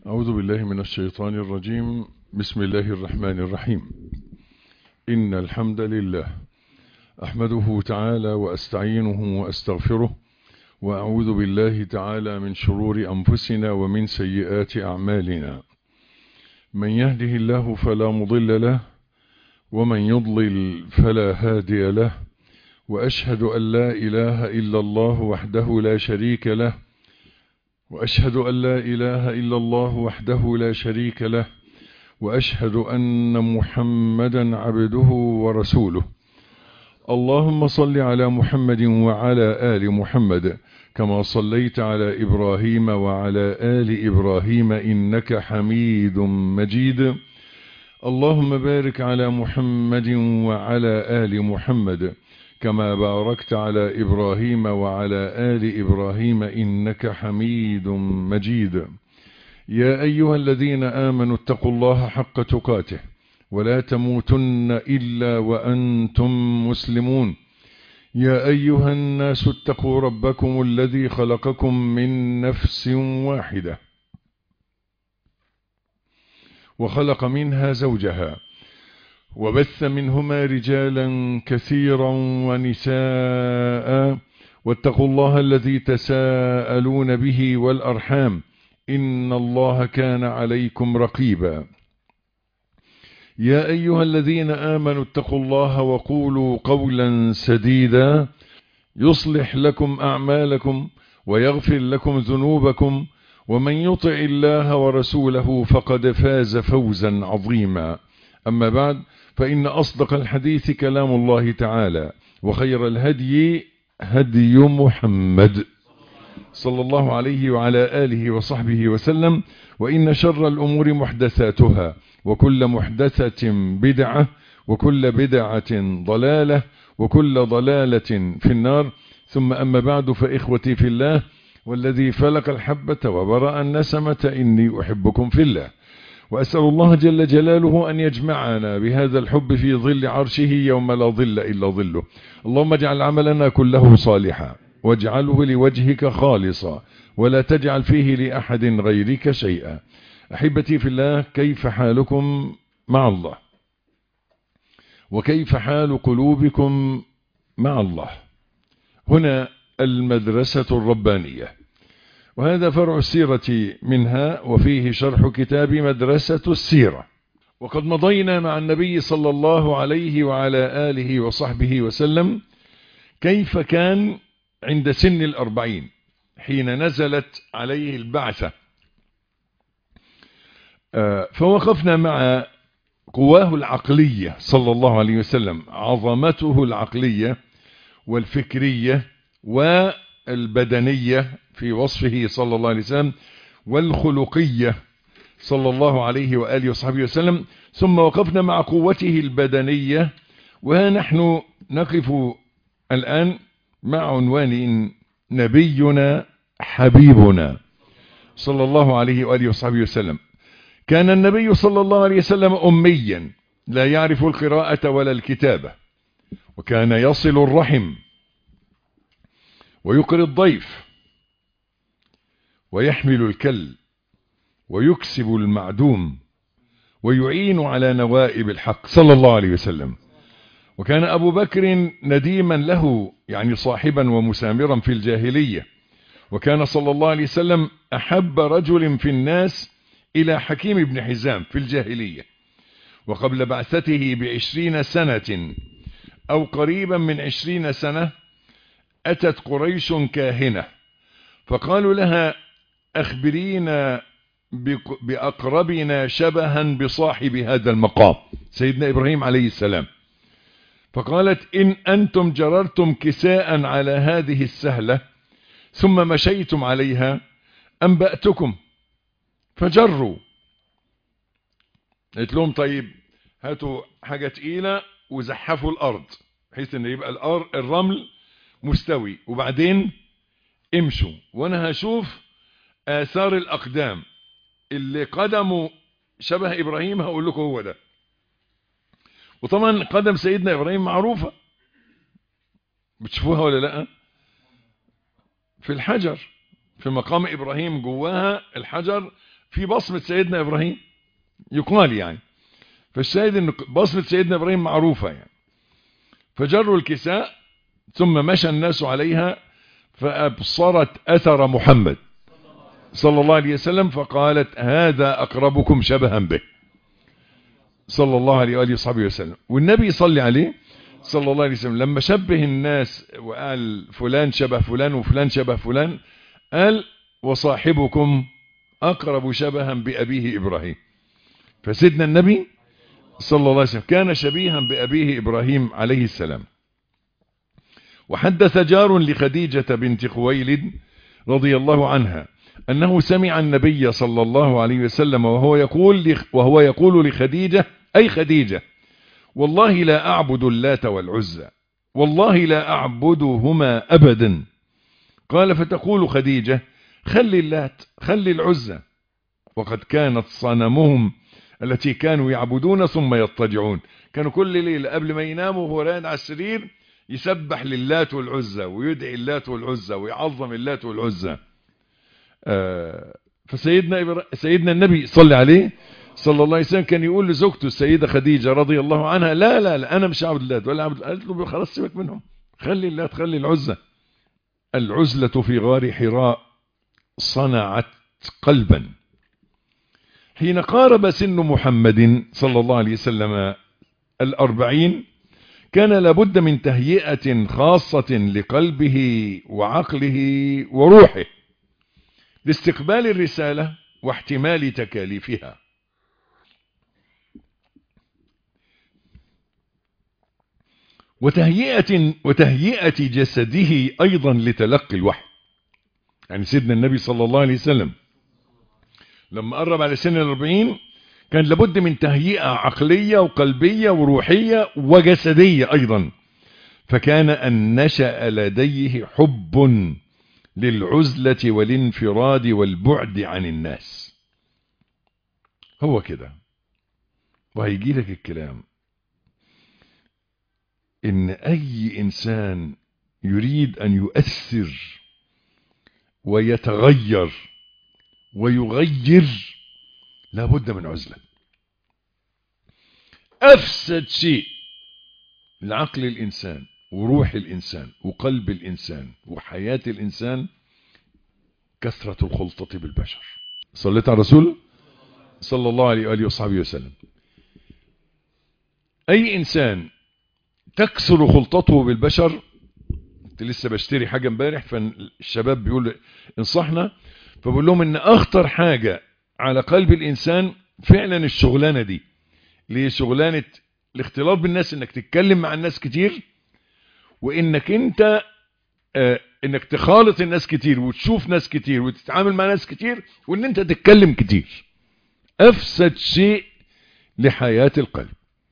أعوذ بالله من الشيطان الرجيم بسم الله الرحمن الرحيم إن الحمد لله أحمده تعالى وأستعينه وأستغفره وأعوذ بالله تعالى من شرور أنفسنا ومن سيئات أعمالنا من يهده الله فلا مضل له ومن يضلل فلا هادي له وأشهد أن لا إله إلا الله وحده لا شريك له وأشهد أن لا إله إلا الله وحده لا شريك له وأشهد أن محمدا عبده ورسوله اللهم صل على محمد وعلى آل محمد كما صليت على إبراهيم وعلى آل إبراهيم إنك حميد مجيد اللهم بارك على محمد وعلى آل محمد كما باركت على إبراهيم وعلى آل إبراهيم إنك حميد مجيد يا أيها الذين آمنوا اتقوا الله حق تقاته ولا تموتن إلا وأنتم مسلمون يا أيها الناس اتقوا ربكم الذي خلقكم من نفس واحدة وخلق منها زوجها وبث منهما رجالا كثيرا ونساء واتقوا الله الذي تساءلون به والأرحام إن الله كان عليكم رقيبا يا أيها الذين آمنوا اتقوا الله وقولوا قولا سديدا يصلح لكم أعمالكم ويغفر لكم ذنوبكم ومن يطع الله ورسوله فقد فاز فوزا عظيما أما بعد فإن أصدق الحديث كلام الله تعالى وخير الهدي هدي محمد صلى الله عليه وعلى آله وصحبه وسلم وإن شر الأمور محدثاتها وكل محدثة بدعة وكل بدعة ضلالة وكل ضلالة في النار ثم أما بعد فإخوتي في الله والذي فلق الحبة وبرأ النسمة إني أحبكم في الله وأسأل الله جل جلاله أن يجمعنا بهذا الحب في ظل عرشه يوم لا ظل إلا ظله اللهم اجعل عملنا كله صالحا واجعله لوجهك خالصا ولا تجعل فيه لأحد غيرك شيئا أحبتي في الله كيف حالكم مع الله وكيف حال قلوبكم مع الله هنا المدرسة الربانية وهذا فرع السيرة منها وفيه شرح كتاب مدرسة السيرة وقد مضينا مع النبي صلى الله عليه وعلى آله وصحبه وسلم كيف كان عند سن الأربعين حين نزلت عليه البعثة فوقفنا مع قواه العقلية صلى الله عليه وسلم عظمته العقلية والفكرية والبدنية في وصفه صلى الله عليه وسلم والخلقية صلى الله عليه وآله وصحبه وسلم ثم وقفنا مع قوته البدنية وها نحن نقف الآن مع عنوان نبينا حبيبنا صلى الله عليه وآله وصحبه وسلم كان النبي صلى الله عليه وسلم أميا لا يعرف القراءة ولا الكتابة وكان يصل الرحم ويقري الضيف ويحمل الكل ويكسب المعدوم ويعين على نوائب الحق صلى الله عليه وسلم وكان أبو بكر نديما له يعني صاحبا ومسامرا في الجاهلية وكان صلى الله عليه وسلم أحب رجل في الناس إلى حكيم بن حزام في الجاهلية وقبل بعثته بعشرين سنة أو قريبا من عشرين سنة أتت قريش كاهنة فقالوا لها أخبرينا بأقربنا شبها بصاحب هذا المقام سيدنا إبراهيم عليه السلام فقالت إن أنتم جررتم كساء على هذه السهلة ثم مشيتم عليها أنبأتكم فجروا قلت لهم طيب هاتوا حاجة تقيلة وزحفوا الأرض بحيث ان يبقى الأرض الرمل مستوي وبعدين امشوا وانا هشوف آثار الأقدام اللي قدمه شبه إبراهيم هقول لكم هو ده وطبعا قدم سيدنا إبراهيم معروفة بتشوفوها ولا لا في الحجر في مقام إبراهيم جواها الحجر في بصمة سيدنا إبراهيم يقال يعني فالشاهد ان بصمة سيدنا إبراهيم معروفة يعني فجروا الكساء ثم مشى الناس عليها فأبصرت أثر محمد صلى الله عليه وسلم فقالت هذا أقربكم شبها به صلى الله عليه وآله وصحبه وسلم والنبي صلى عليه صلى الله عليه وسلم لما شبه الناس وقال فلان شبه فلان وفلان شبه فلان قال وصاحبكم أقرب شبها بأبيه إبراهيم فسيدنا النبي صلى الله عليه وسلم كان شبيها بأبيه إبراهيم عليه السلام وحدث جار لخديجة بنت خويلد رضي الله عنها أنه سمع النبي صلى الله عليه وسلم وهو يقول وهو يقول لخديجة أي خديجة والله لا أعبد اللات والعزى والله لا أعبدهما أبدا قال فتقول خديجة خلي اللات خلي العزى وقد كانت صنمهم التي كانوا يعبدون ثم يضطجعون كانوا كل ليلة قبل ما يناموا وهو رايد على السرير يسبح للات والعزى ويدعي اللات والعزى ويعظم اللات والعزى آه فسيدنا إبرا... سيدنا النبي صلى عليه صلى الله عليه وسلم كان يقول لزوجته السيدة خديجة رضي الله عنها لا لا لا أنا مش عبد اللات ولا عبد قالت له خلاص سيبك منهم خلي اللات خلي العزة العزلة في غار حراء صنعت قلبا حين قارب سن محمد صلى الله عليه وسلم الأربعين كان لابد من تهيئة خاصة لقلبه وعقله وروحه لاستقبال الرسالة واحتمال تكاليفها وتهيئة, وتهيئة جسده أيضا لتلقي الوحي يعني سيدنا النبي صلى الله عليه وسلم لما قرب على سن الأربعين كان لابد من تهيئة عقلية وقلبية وروحية وجسدية أيضا فكان أن نشأ لديه حب للعزلة والانفراد والبعد عن الناس هو كده وهيجي لك الكلام ان اي انسان يريد ان يؤثر ويتغير ويغير لابد من عزلة افسد شيء لعقل الانسان وروح الانسان وقلب الانسان وحياة الانسان كثرة الخلطة بالبشر صليت على الرسول صلى الله عليه وآله وصحبه وسلم اي انسان تكثر خلطته بالبشر كنت لسه بشتري حاجة امبارح فالشباب بيقول انصحنا فبقول لهم ان اخطر حاجة على قلب الانسان فعلا الشغلانة دي اللي هي شغلانة الاختلاط بالناس انك تتكلم مع الناس كتير وانك انت آه انك تخالط الناس كتير وتشوف ناس كتير وتتعامل مع ناس كتير وان انت تتكلم كتير افسد شيء لحياة القلب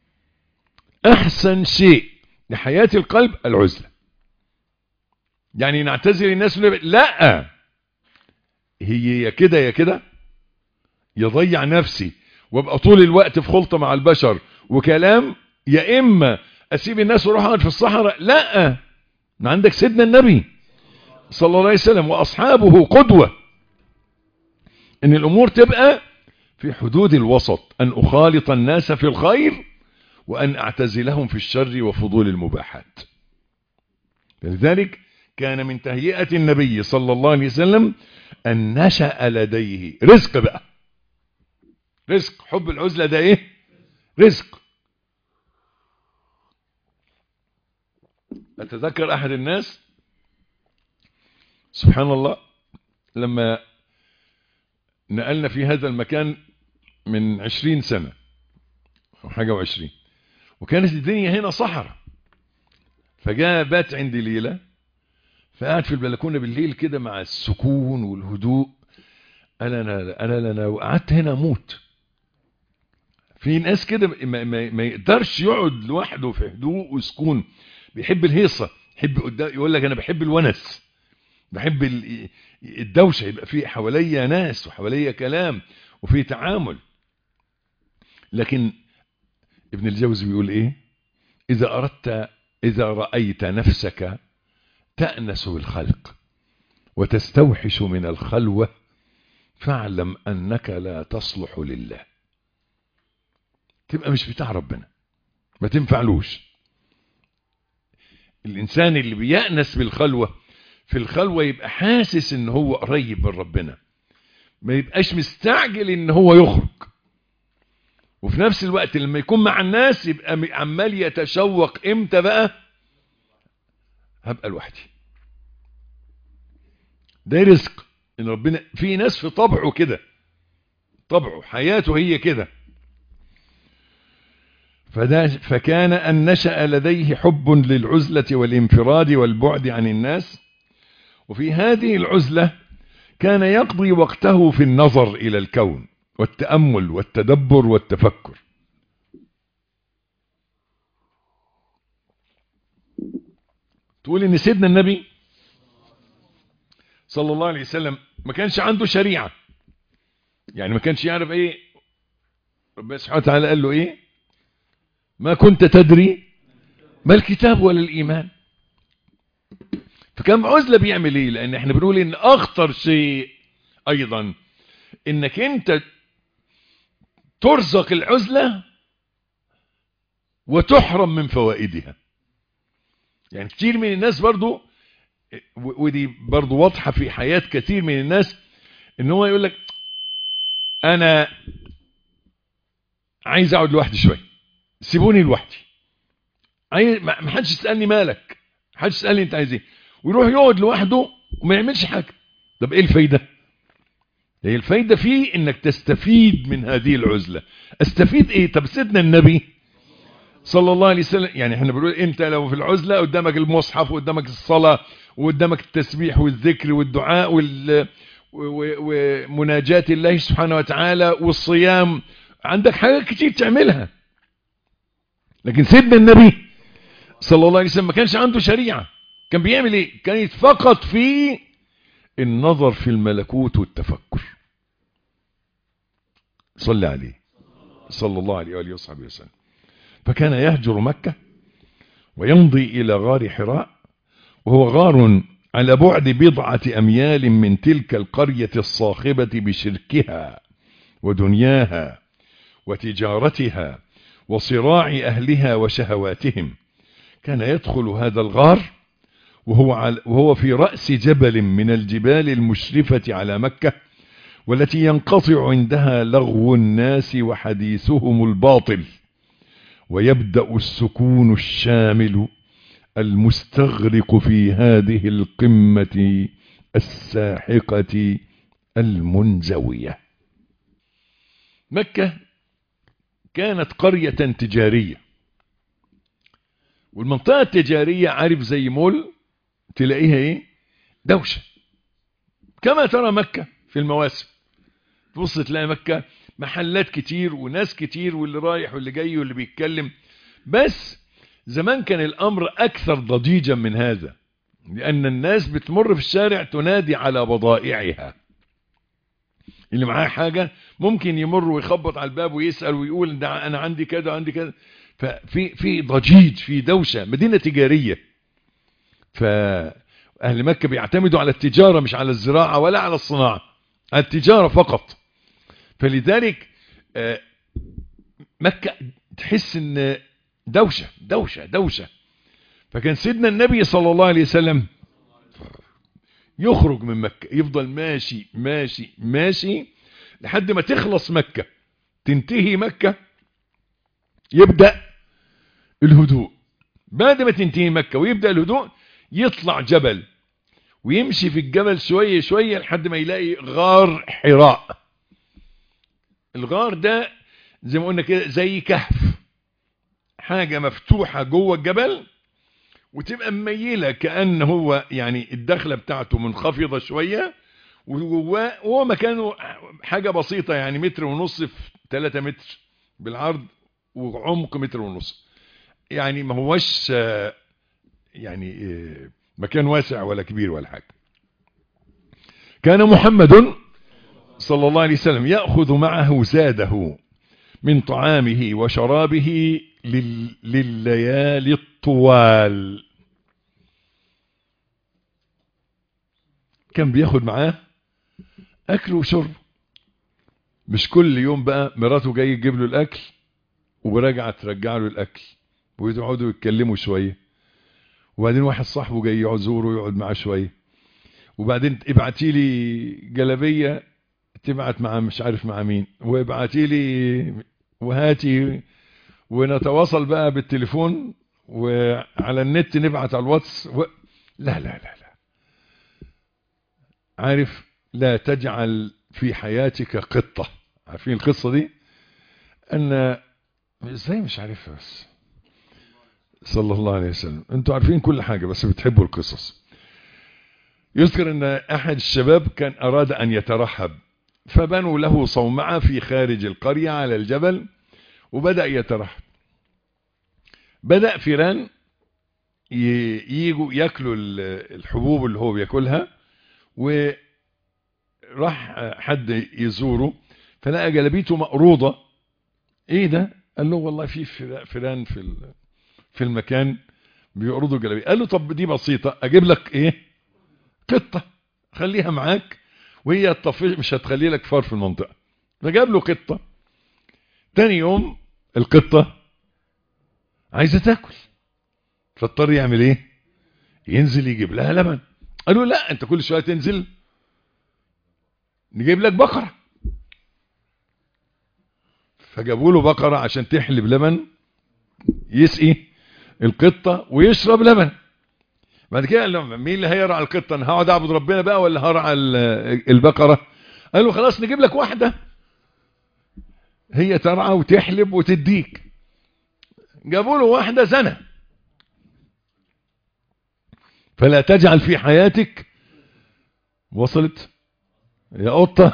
احسن شيء لحياة القلب العزلة يعني نعتذر الناس لا هي يا كده يا كده يضيع نفسي وابقى طول الوقت في خلطة مع البشر وكلام يا اما اسيب الناس واروح اقعد في الصحراء لا ما عندك سيدنا النبي صلى الله عليه وسلم واصحابه قدوة ان الامور تبقى في حدود الوسط ان اخالط الناس في الخير وأن أعتزلهم في الشر وفضول المباحات لذلك كان من تهيئة النبي صلى الله عليه وسلم أن نشأ لديه رزق بقى رزق حب العزلة ده ايه رزق أتذكر أحد الناس سبحان الله لما نقلنا في هذا المكان من عشرين سنة أو حاجة وعشرين وكانت الدنيا هنا صحراء فجاء بات عندي ليلة فقعد في البلكونة بالليل كده مع السكون والهدوء قال انا انا انا قعدت هنا اموت في ناس كده ما, ما, ما يقدرش يقعد لوحده في هدوء وسكون بيحب الهيصة يحب قدام يقول لك انا بحب الونس بحب الدوشة يبقى في حواليا ناس وحواليا كلام وفي تعامل لكن ابن الجوزي بيقول ايه اذا اردت اذا رأيت نفسك تأنس بالخلق وتستوحش من الخلوة فاعلم أنك لا تصلح لله تبقى مش بتاع ربنا ما تنفعلوش الإنسان اللي بيأنس بالخلوة في الخلوة يبقى حاسس ان هو قريب من ربنا ما يبقاش مستعجل ان هو يخرج وفي نفس الوقت لما يكون مع الناس يبقى عمال يتشوق امتى بقى هبقى لوحدي ده رزق ان ربنا في ناس في طبعه كده طبعه حياته هي كده فده فكان أن نشأ لديه حب للعزلة والانفراد والبعد عن الناس وفي هذه العزلة كان يقضي وقته في النظر إلى الكون والتأمل والتدبر والتفكر تقول ان سيدنا النبي صلى الله عليه وسلم ما كانش عنده شريعة يعني ما كانش يعرف ايه ربنا سبحانه وتعالى قال له ايه ما كنت تدري ما الكتاب ولا الإيمان فكان عزلة بيعمل ايه لان احنا بنقول ان اخطر شيء ايضا انك انت ترزق العزلة وتحرم من فوائدها يعني كتير من الناس برضو ودي برضو واضحة في حياة كثير من الناس ان هو يقول لك انا عايز اقعد لوحدي شوية سيبوني لوحدي ما حدش يسألني مالك ما حدش يسألني انت عايز ايه ويروح يقعد لوحده وما يعملش حاجة طب ايه الفايدة هي الفايدة فيه انك تستفيد من هذه العزلة استفيد ايه طب سيدنا النبي صلى الله عليه وسلم يعني احنا بنقول انت لو في العزلة قدامك المصحف وقدامك الصلاة وقدامك التسبيح والذكر والدعاء وال ومناجاة الله سبحانه وتعالى والصيام عندك حاجات كتير تعملها لكن سيدنا النبي صلى الله عليه وسلم ما كانش عنده شريعة كان بيعمل ايه كان فقط في النظر في الملكوت والتفكر صلى عليه صلى الله عليه وآله وصحبه وسلم فكان يهجر مكة ويمضي إلى غار حراء وهو غار على بعد بضعة أميال من تلك القرية الصاخبة بشركها ودنياها وتجارتها وصراع أهلها وشهواتهم كان يدخل هذا الغار وهو, على وهو في رأس جبل من الجبال المشرفة على مكة والتي ينقطع عندها لغو الناس وحديثهم الباطل ويبدأ السكون الشامل المستغرق في هذه القمة الساحقة المنزوية مكة كانت قرية تجارية والمنطقة التجارية عارف زي مول تلاقيها ايه دوشة كما ترى مكة في المواسم تبص تلاقي مكة محلات كتير وناس كتير واللي رايح واللي جاي واللي بيتكلم بس زمان كان الامر اكثر ضجيجا من هذا لان الناس بتمر في الشارع تنادي على بضائعها اللي معاه حاجة ممكن يمر ويخبط على الباب ويسأل ويقول ده انا عندي كذا عندي كذا ففي في ضجيج في دوشة مدينة تجارية فأهل مكة بيعتمدوا على التجارة مش على الزراعة ولا على الصناعة على التجارة فقط فلذلك مكة تحس ان دوشة دوشة دوشة فكان سيدنا النبي صلى الله عليه وسلم يخرج من مكة يفضل ماشي ماشي ماشي لحد ما تخلص مكة تنتهي مكة يبدأ الهدوء بعد ما تنتهي مكة ويبدأ الهدوء يطلع جبل ويمشي في الجبل شوية شوية لحد ما يلاقي غار حراء الغار ده زي ما قلنا كده زي كهف حاجة مفتوحة جوه الجبل وتبقى مميلة كأن هو يعني الدخلة بتاعته منخفضة شوية وهو مكانه حاجة بسيطة يعني متر ونص في 3 متر بالعرض وعمق متر ونص يعني ما هوش يعني مكان واسع ولا كبير ولا حاجة كان محمد صلى الله عليه وسلم يأخذ معه زاده من طعامه وشرابه لليالي الطوال كان بياخد معاه أكل وشرب مش كل يوم بقى مراته جاي تجيب له الاكل وراجعه ترجع له الاكل ويقعدوا يتكلموا شويه وبعدين واحد صاحبه جاي يقعد زوره ويقعد معاه شويه وبعدين ابعتي لي جلابيه تبعت مع مش عارف مع مين وابعتي لي وهاتي ونتواصل بقى بالتليفون وعلى النت نبعت على الواتس و... لا لا لا لا عارف لا تجعل في حياتك قطة عارفين القصة دي ان ازاي مش عارفها بس صلى الله عليه وسلم انتوا عارفين كل حاجة بس بتحبوا القصص يذكر ان احد الشباب كان اراد ان يترحب فبنوا له صومعة في خارج القرية على الجبل وبدأ يترحب بدأ فيران ييجوا ياكلوا الحبوب اللي هو بياكلها وراح حد يزوره فلقى جلبيته مقروضة ايه ده قال له والله في فيران في في المكان بيقرضوا جلبيه قال له طب دي بسيطة اجيب لك ايه قطة خليها معاك وهي الطفيش مش هتخلي لك فار في المنطقة فجاب له قطة تاني يوم القطة عايزة تاكل فاضطر يعمل ايه ينزل يجيب لها لبن قالوا لا انت كل شوية تنزل نجيب لك بقرة فجابوا له بقرة عشان تحلب لبن يسقي القطة ويشرب لبن بعد كده قال لهم مين اللي هيرعى القطة انا هقعد اعبد ربنا بقى ولا هرعى البقرة قالوا خلاص نجيب لك واحدة هي ترعى وتحلب وتديك جابوا له واحدة زنة فلا تجعل في حياتك وصلت يا قطة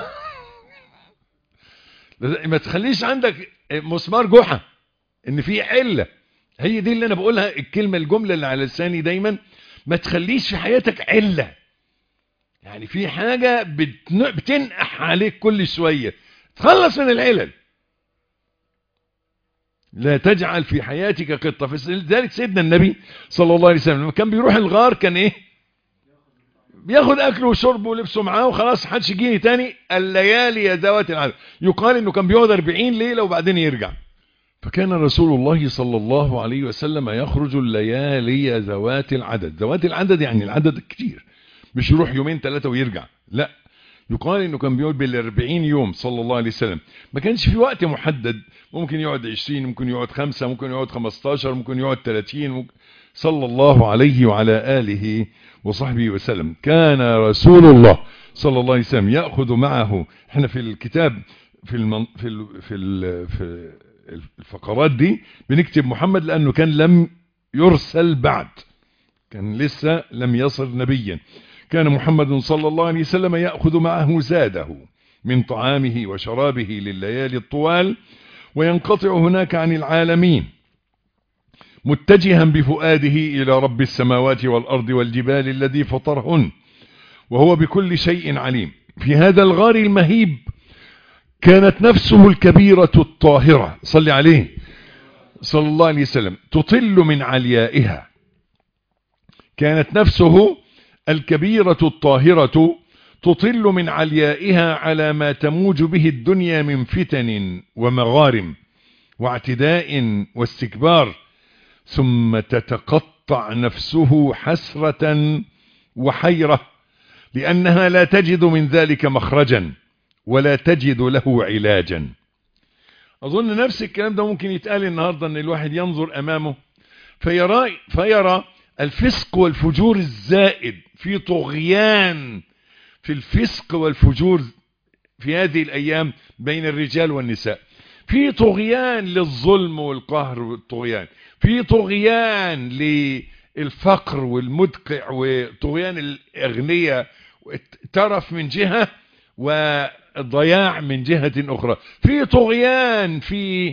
ما تخليش عندك مسمار جحا ان في علة هي دي اللي انا بقولها الكلمة الجملة اللي على لساني دايما ما تخليش في حياتك علة يعني في حاجة بتنقح عليك كل شوية تخلص من العلل لا تجعل في حياتك قطة فلذلك سيدنا النبي صلى الله عليه وسلم لما كان بيروح الغار كان ايه بياخد اكله وشربه ولبسه معاه وخلاص محدش يجيني تاني الليالي ذوات العدد يقال انه كان بيقعد 40 ليله وبعدين يرجع فكان رسول الله صلى الله عليه وسلم يخرج الليالي ذوات العدد ذوات العدد يعني العدد الكتير مش يروح يومين ثلاثة ويرجع لا يقال انه كان بيقعد بالاربعين يوم صلى الله عليه وسلم ما كانش في وقت محدد ممكن يقعد عشرين ممكن يقعد خمسة ممكن يقعد خمستاشر ممكن يقعد تلاتين ممكن صلى الله عليه وعلى آله وصحبه وسلم كان رسول الله صلى الله عليه وسلم يأخذ معه احنا في الكتاب في المن في ال في ال في الفقرات دي بنكتب محمد لأنه كان لم يرسل بعد كان لسه لم يصل نبيا كان محمد صلى الله عليه وسلم يأخذ معه زاده من طعامه وشرابه لليالي الطوال وينقطع هناك عن العالمين متجها بفؤاده إلى رب السماوات والأرض والجبال الذي فطرهن وهو بكل شيء عليم في هذا الغار المهيب كانت نفسه الكبيرة الطاهرة صلي عليه صلى الله عليه وسلم تطل من عليائها كانت نفسه الكبيرة الطاهرة تطل من عليائها على ما تموج به الدنيا من فتن ومغارم واعتداء واستكبار ثم تتقطع نفسه حسرة وحيرة لأنها لا تجد من ذلك مخرجا ولا تجد له علاجا أظن نفس الكلام ده ممكن يتقال النهاردة أن الواحد ينظر أمامه فيرى, فيرى الفسق والفجور الزائد في طغيان في الفسق والفجور في هذه الأيام بين الرجال والنساء في طغيان للظلم والقهر والطغيان في طغيان للفقر والمدقع وطغيان الأغنياء ترف من جهة والضياع من جهة أخرى في طغيان في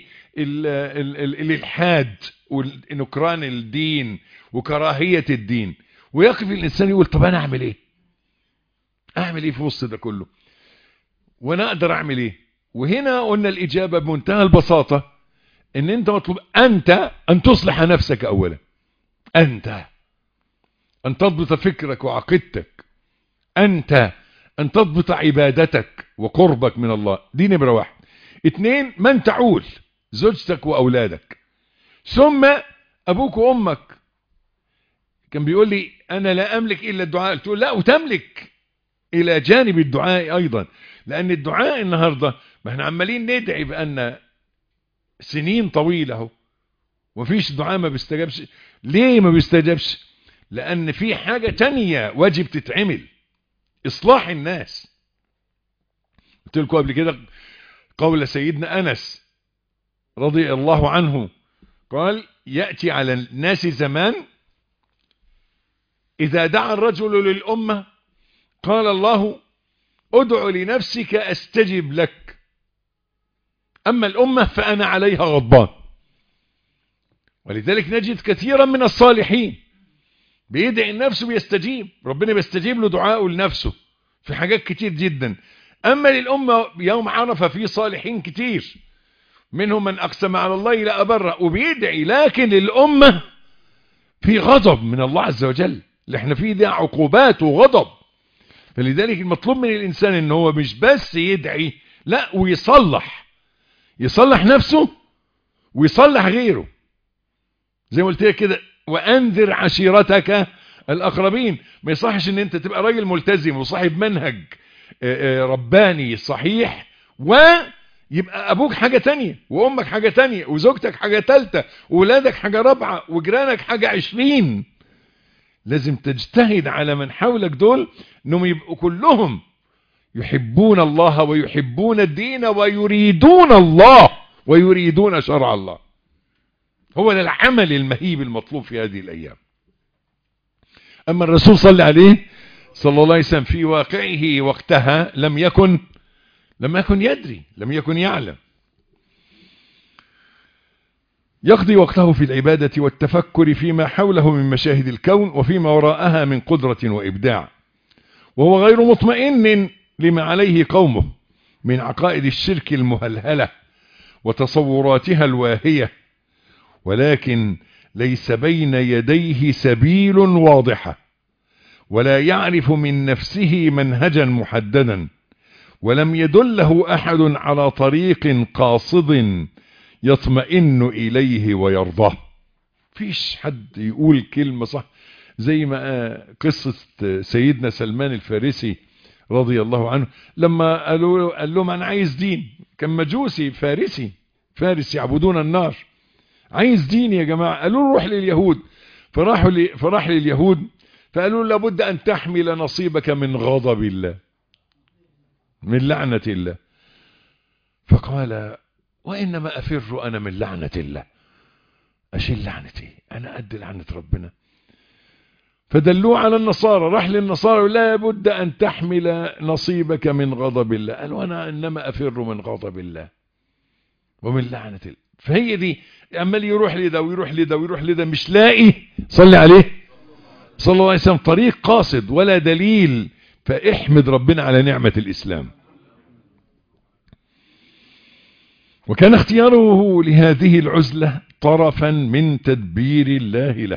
الإلحاد ونكران الدين وكراهية الدين ويقف الإنسان يقول طب أنا أعمل إيه أعمل إيه في وسط ده كله وأنا أقدر أعمل إيه وهنا قلنا الإجابة بمنتهى البساطة ان انت مطلوب انت ان تصلح نفسك اولا انت ان تضبط فكرك وعقيدتك انت ان تضبط عبادتك وقربك من الله دي نمرة واحد اتنين من تعول زوجتك واولادك ثم ابوك وامك كان بيقول لي انا لا املك الا الدعاء قلت له لا وتملك الى جانب الدعاء ايضا لان الدعاء النهارده ما احنا عمالين ندعي بان سنين طويله اهو ومفيش دعاء ما بيستجابش ليه ما بيستجابش لان في حاجه تانية واجب تتعمل اصلاح الناس قلت لكم قبل كده قول سيدنا انس رضي الله عنه قال ياتي على الناس زمان اذا دعا الرجل للامه قال الله ادع لنفسك استجب لك اما الامه فانا عليها غضبان ولذلك نجد كثيرا من الصالحين بيدعي لنفسه بيستجيب ربنا بيستجيب له دعاءه لنفسه في حاجات كتير جدا اما للامه يوم عرفه في صالحين كتير منهم من اقسم على الله لا ابرأ وبيدعي لكن للامه في غضب من الله عز وجل اللي احنا فيه ده عقوبات وغضب فلذلك المطلوب من الانسان ان هو مش بس يدعي لا ويصلح يصلح نفسه ويصلح غيره زي ما قلت لك كده وانذر عشيرتك الاقربين ما يصحش ان انت تبقى راجل ملتزم وصاحب منهج رباني صحيح ويبقى ابوك حاجة تانية وامك حاجة تانية وزوجتك حاجة تالتة وولادك حاجة رابعة وجيرانك حاجة عشرين لازم تجتهد على من حولك دول انهم يبقوا كلهم يحبون الله ويحبون الدين ويريدون الله ويريدون شرع الله هو ده العمل المهيب المطلوب في هذه الايام اما الرسول صلى عليه صلى الله عليه وسلم في واقعه وقتها لم يكن لم يكن يدري لم يكن يعلم يقضي وقته في العبادة والتفكر فيما حوله من مشاهد الكون وفيما وراءها من قدرة وإبداع وهو غير مطمئن لما عليه قومه من عقائد الشرك المهلهلة وتصوراتها الواهية ولكن ليس بين يديه سبيل واضحة ولا يعرف من نفسه منهجا محددا ولم يدله أحد على طريق قاصد يطمئن إليه ويرضاه فيش حد يقول كلمة صح زي ما قصة سيدنا سلمان الفارسي رضي الله عنه لما قالوا قال لهم أنا عايز دين كان مجوسي فارسي فارس يعبدون النار عايز دين يا جماعة قالوا له روح لليهود فراحوا لي فراح لليهود فقالوا له لابد أن تحمل نصيبك من غضب الله من لعنة الله فقال وإنما أفر أنا من لعنة الله أشيل لعنتي أنا أدي لعنة ربنا فدلوه على النصارى راح للنصارى لا بد أن تحمل نصيبك من غضب الله قالوا أنا إنما أفر من غضب الله ومن لعنة الله فهي دي عمال يروح لده ويروح لده ويروح لده مش لاقي صلي عليه صلى الله عليه وسلم طريق قاصد ولا دليل فاحمد ربنا على نعمة الإسلام وكان اختياره لهذه العزلة طرفا من تدبير الله له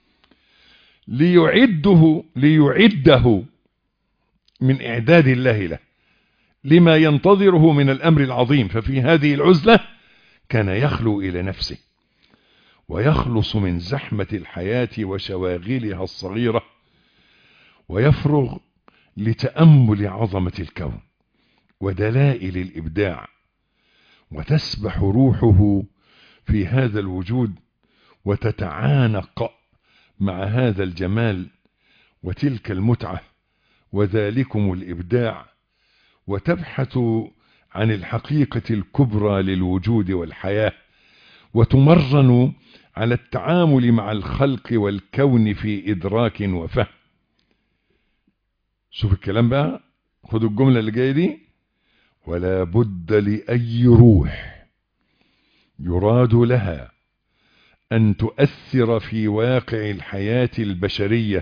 ليعده ليعده من إعداد الله له لما ينتظره من الأمر العظيم ففي هذه العزلة كان يخلو إلى نفسه ويخلص من زحمة الحياة وشواغلها الصغيرة ويفرغ لتأمل عظمة الكون ودلائل الإبداع وتسبح روحه في هذا الوجود وتتعانق مع هذا الجمال وتلك المتعة وذلكم الإبداع وتبحث عن الحقيقة الكبرى للوجود والحياة وتمرن على التعامل مع الخلق والكون في إدراك وفهم شوف الكلام بقى خدوا الجملة اللي جاية دي ولا بد لأي روح يراد لها أن تؤثر في واقع الحياة البشرية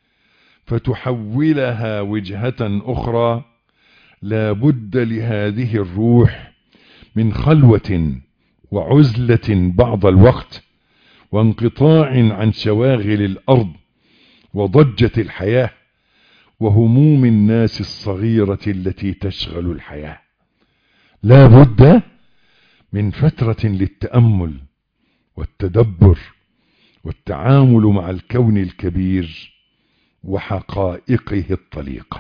فتحولها وجهة أخرى لا بد لهذه الروح من خلوة وعزلة بعض الوقت وانقطاع عن شواغل الأرض وضجة الحياة وهموم الناس الصغيرة التي تشغل الحياة لا بد من فترة للتأمل والتدبر والتعامل مع الكون الكبير وحقائقه الطليقة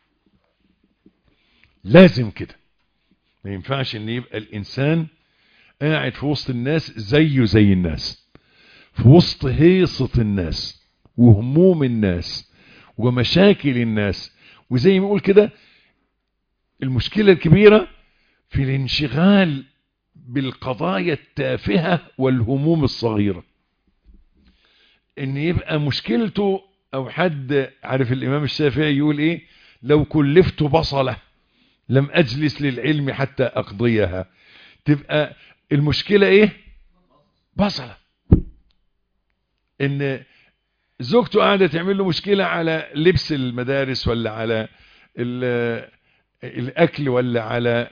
لازم كده ما ينفعش ان يبقى الانسان قاعد في وسط الناس زيه زي الناس في وسط هيصة الناس وهموم الناس ومشاكل الناس وزي ما يقول كده المشكلة الكبيرة في الانشغال بالقضايا التافهة والهموم الصغيرة ان يبقى مشكلته او حد عارف الامام الشافعي يقول ايه لو كلفت بصلة لم اجلس للعلم حتى اقضيها تبقى المشكلة ايه بصلة ان زوجته قاعدة تعمل له مشكلة على لبس المدارس ولا على الاكل ولا على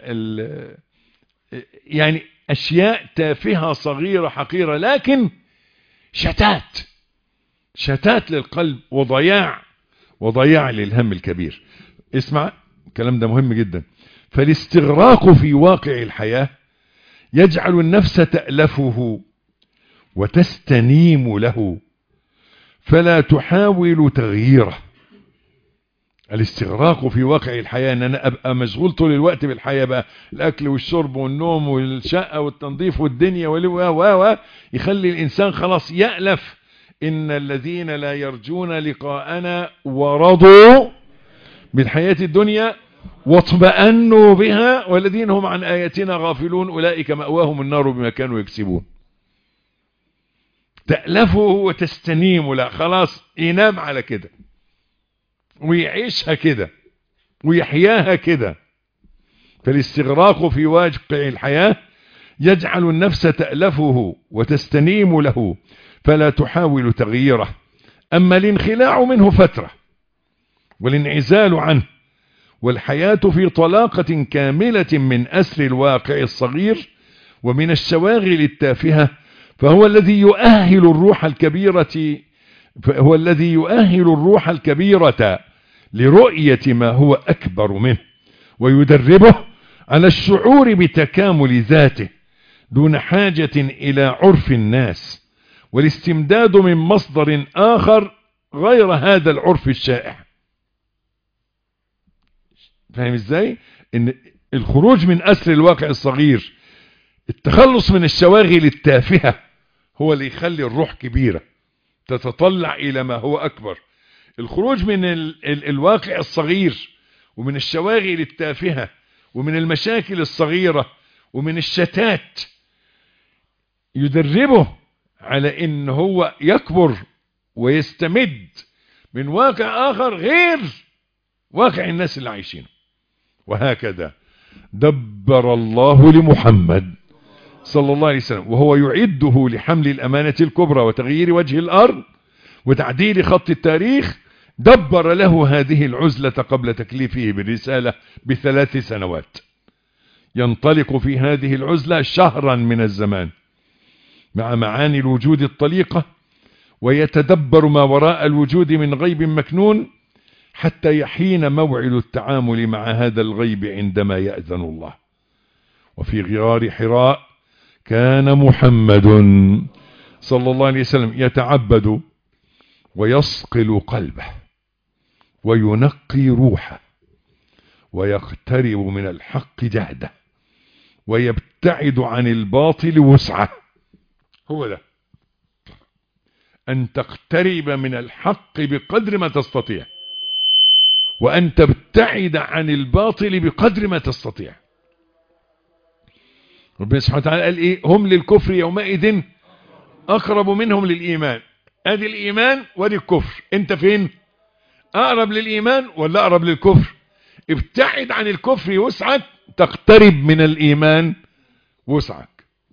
يعني اشياء تافهة صغيرة حقيرة لكن شتات شتات للقلب وضياع وضياع للهم الكبير اسمع الكلام ده مهم جدا فالاستغراق في واقع الحياة يجعل النفس تألفه وتستنيم له فلا تحاول تغييره الاستغراق في واقع الحياة ان انا ابقى مشغول طول الوقت بالحياة بقى الاكل والشرب والنوم والشقة والتنظيف والدنيا و و يخلي الانسان خلاص يألف ان الذين لا يرجون لقاءنا ورضوا بالحياة الدنيا واطمأنوا بها والذين هم عن آياتنا غافلون أولئك مأواهم النار بما كانوا يكسبون تألفه وتستنيم لا خلاص ينام على كده ويعيشها كده ويحياها كده فالاستغراق في واقع الحياة يجعل النفس تألفه وتستنيم له فلا تحاول تغييره أما الانخلاع منه فترة والانعزال عنه والحياة في طلاقة كاملة من أسر الواقع الصغير ومن الشواغل التافهة فهو الذي يؤهل الروح الكبيرة هو الذي يؤهل الروح الكبيرة لرؤية ما هو أكبر منه ويدربه على الشعور بتكامل ذاته دون حاجة إلى عرف الناس والاستمداد من مصدر آخر غير هذا العرف الشائع فاهم ازاي ان الخروج من أسر الواقع الصغير التخلص من الشواغل التافهة هو اللي يخلي الروح كبيرة تتطلع إلى ما هو أكبر الخروج من ال ال الواقع الصغير ومن الشواغل التافهة ومن المشاكل الصغيرة ومن الشتات يدربه على ان هو يكبر ويستمد من واقع آخر غير واقع الناس اللي عايشينه وهكذا دبر الله لمحمد صلى الله عليه وسلم وهو يعده لحمل الأمانة الكبرى وتغيير وجه الأرض وتعديل خط التاريخ دبر له هذه العزلة قبل تكليفه بالرسالة بثلاث سنوات ينطلق في هذه العزلة شهرا من الزمان مع معاني الوجود الطليقة ويتدبر ما وراء الوجود من غيب مكنون حتى يحين موعد التعامل مع هذا الغيب عندما يأذن الله وفي غرار حراء كان محمد صلى الله عليه وسلم يتعبد ويصقل قلبه وينقي روحه ويقترب من الحق جهده ويبتعد عن الباطل وسعه هو ده أن تقترب من الحق بقدر ما تستطيع وأن تبتعد عن الباطل بقدر ما تستطيع ربنا سبحانه وتعالى قال إيه هم للكفر يومئذ أقرب منهم للإيمان ادي الإيمان وادي الكفر انت فين أقرب للإيمان ولا أقرب للكفر ابتعد عن الكفر يسعك تقترب من الإيمان وسعك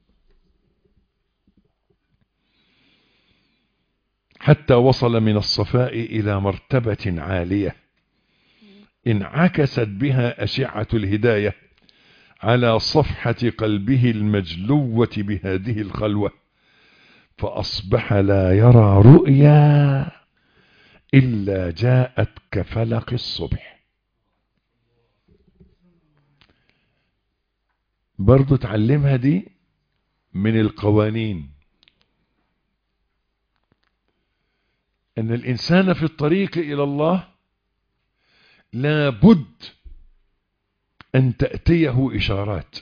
حتى وصل من الصفاء إلى مرتبة عالية انعكست بها أشعة الهداية على صفحة قلبه المجلوة بهذه الخلوة فأصبح لا يرى رؤيا إلا جاءت كفلق الصبح برضو تعلمها دي من القوانين ان الانسان في الطريق الى الله لابد ان تأتيه اشارات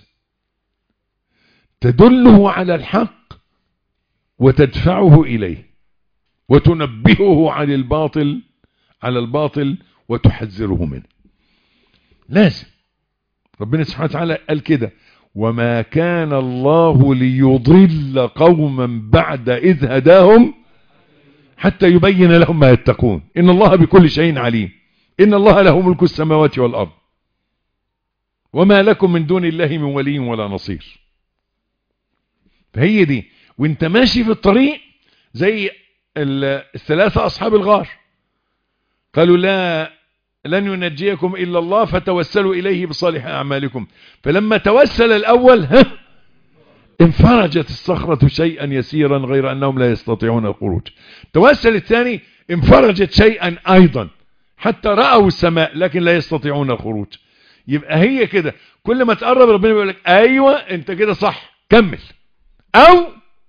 تدله على الحق وتدفعه اليه وتنبهه عن الباطل على الباطل وتحذره منه لازم ربنا سبحانه وتعالى قال كده وما كان الله ليضل قوما بعد إذ هداهم حتى يبين لهم ما يتقون إن الله بكل شيء عليم إن الله له ملك السماوات والأرض وما لكم من دون الله من ولي ولا نصير فهي دي وانت ماشي في الطريق زي الثلاثة أصحاب الغار قالوا لا لن ينجيكم إلا الله فتوسلوا إليه بصالح أعمالكم فلما توسل الأول ها انفرجت الصخرة شيئا يسيرا غير أنهم لا يستطيعون الخروج توسل الثاني انفرجت شيئا أيضا حتى رأوا السماء لكن لا يستطيعون الخروج يبقى هي كده كل ما تقرب ربنا بيقول لك أيوة أنت كده صح كمل أو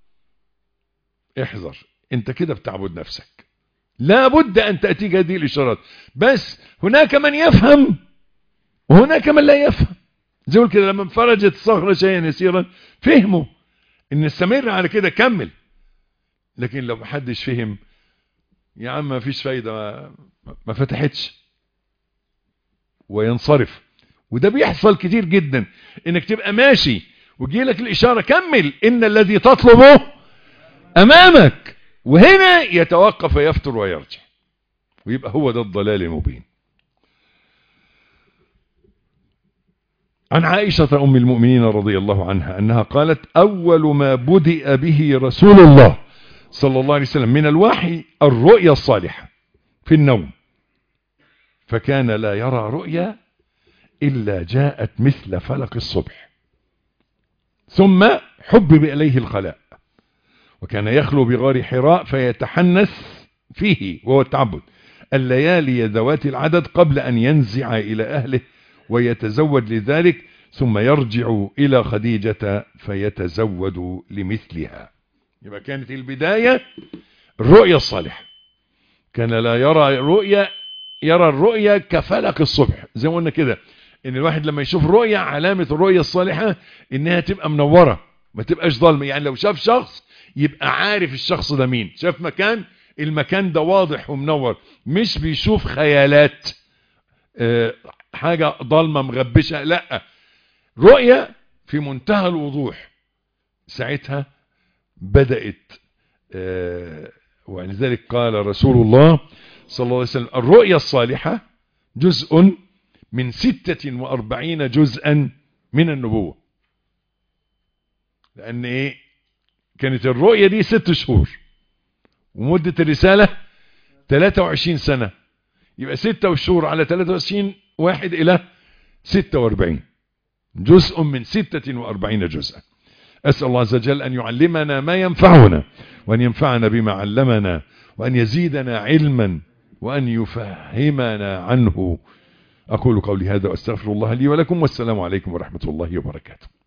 احذر أنت كده بتعبد نفسك لا بد أن تأتيك هذه الإشارات بس هناك من يفهم وهناك من لا يفهم زي كده لما انفرجت الصخرة شيئا يسيرا فهموا ان استمر على كده كمل لكن لو محدش فهم يا عم ما فيش فايدة ما, ما فتحتش وينصرف وده بيحصل كتير جدا انك تبقى ماشي ويجي لك الاشارة كمل ان الذي تطلبه امامك وهنا يتوقف ويفتر ويرجع ويبقى هو ده الضلال المبين عن عائشة أم المؤمنين رضي الله عنها أنها قالت أول ما بدأ به رسول الله صلى الله عليه وسلم من الوحي الرؤيا الصالحة في النوم فكان لا يرى رؤيا إلا جاءت مثل فلق الصبح ثم حبب إليه الخلاء وكان يخلو بغار حراء فيتحنث فيه وهو التعبد الليالي ذوات العدد قبل أن ينزع إلى أهله ويتزود لذلك ثم يرجع إلى خديجة فيتزود لمثلها يبقى كانت البداية الرؤية الصالحة كان لا يرى رؤيا يرى الرؤيا كفلق الصبح زي ما قلنا كده ان الواحد لما يشوف رؤيا علامة الرؤيا الصالحة انها تبقى منورة ما تبقاش ظلمة يعني لو شاف شخص يبقى عارف الشخص ده مين شاف مكان المكان ده واضح ومنور مش بيشوف خيالات اه حاجة ضلمة مغبشة لا رؤية في منتهى الوضوح ساعتها بدأت اه ولذلك قال رسول الله صلى الله عليه وسلم الرؤيا الصالحة جزء من ستة وأربعين جزءا من النبوة لأن إيه كانت الرؤية دي ست شهور ومدة الرسالة 23 سنة يبقى ستة شهور على 23 واحد إلى 46 جزء من 46 جزءا أسأل الله عز وجل أن يعلمنا ما ينفعنا وأن ينفعنا بما علمنا وأن يزيدنا علما وأن يفهمنا عنه أقول قولي هذا وأستغفر الله لي ولكم والسلام عليكم ورحمة الله وبركاته